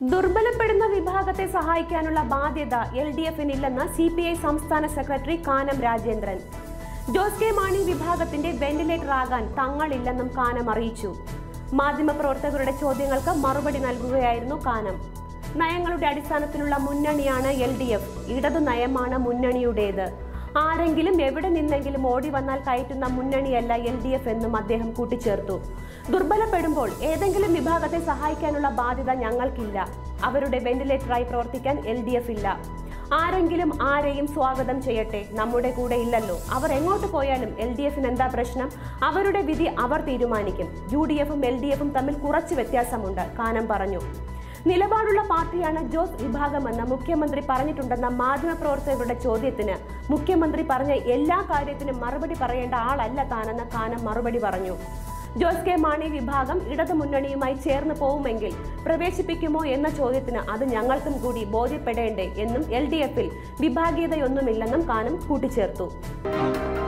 ദുർബലപ്പെടുന്ന വിഭാഗത്തെ സഹായിക്കാനുള്ള ബാധ്യത എൽ ഡി എഫിനില്ലെന്ന് സി പി ഐ സംസ്ഥാന സെക്രട്ടറി കാനം രാജേന്ദ്രൻ ജോസ് കെ മാണി വിഭാഗത്തിന്റെ വെന്റിലേറ്റർ ആകാൻ തങ്ങളില്ലെന്നും കാനം അറിയിച്ചു മാധ്യമപ്രവർത്തകരുടെ ചോദ്യങ്ങൾക്ക് മറുപടി നൽകുകയായിരുന്നു കാനം നയങ്ങളുടെ അടിസ്ഥാനത്തിലുള്ള മുന്നണിയാണ് എൽ ഡി എഫ് ഇടതു നയമാണ് മുന്നണിയുടേത് ആരെങ്കിലും എവിടെ നിന്നെങ്കിലും ഓടി വന്നാൽ കയറ്റുന്ന മുന്നണിയല്ല എൽ ഡി എഫ് എന്നും അദ്ദേഹം കൂട്ടിച്ചേർത്തു ദുർബലപ്പെടുമ്പോൾ ഏതെങ്കിലും വിഭാഗത്തെ സഹായിക്കാനുള്ള ബാധ്യത ഞങ്ങൾക്കില്ല അവരുടെ വെന്റിലേറ്ററായി പ്രവർത്തിക്കാൻ എൽ ഡി എഫ് ഇല്ല ആരെങ്കിലും ആരെയും സ്വാഗതം ചെയ്യട്ടെ നമ്മുടെ കൂടെ ഇല്ലല്ലോ അവർ എങ്ങോട്ട് പോയാലും എൽ ഡി എഫിന് എന്താ പ്രശ്നം അവരുടെ വിധി അവർ തീരുമാനിക്കും യു ഡി എഫും എൽ ഡി എഫും തമ്മിൽ കുറച്ച് വ്യത്യാസമുണ്ട് കാനം പറഞ്ഞു നിലപാടുള്ള പാർട്ടിയാണ് ജോസ് വിഭാഗമെന്ന് മുഖ്യമന്ത്രി പറഞ്ഞിട്ടുണ്ടെന്ന മാധ്യമപ്രവർത്തകരുടെ ചോദ്യത്തിന് മുഖ്യമന്ത്രി പറഞ്ഞ എല്ലാ കാര്യത്തിനും മറുപടി പറയേണ്ട ആളല്ല താനെന്ന് കാനം മറുപടി പറഞ്ഞു ജോസ് കെ മാണി വിഭാഗം ഇടതു മുന്നണിയുമായി ചേർന്ന് പോവുമെങ്കിൽ പ്രവേശിപ്പിക്കുമോ എന്ന ചോദ്യത്തിന് അത് ഞങ്ങൾക്കും കൂടി ബോധ്യപ്പെടേണ്ടേ എന്നും എൽ ഡി എഫിൽ വിഭാഗീയതയൊന്നുമില്ലെന്നും കാനം കൂട്ടിച്ചേർത്തു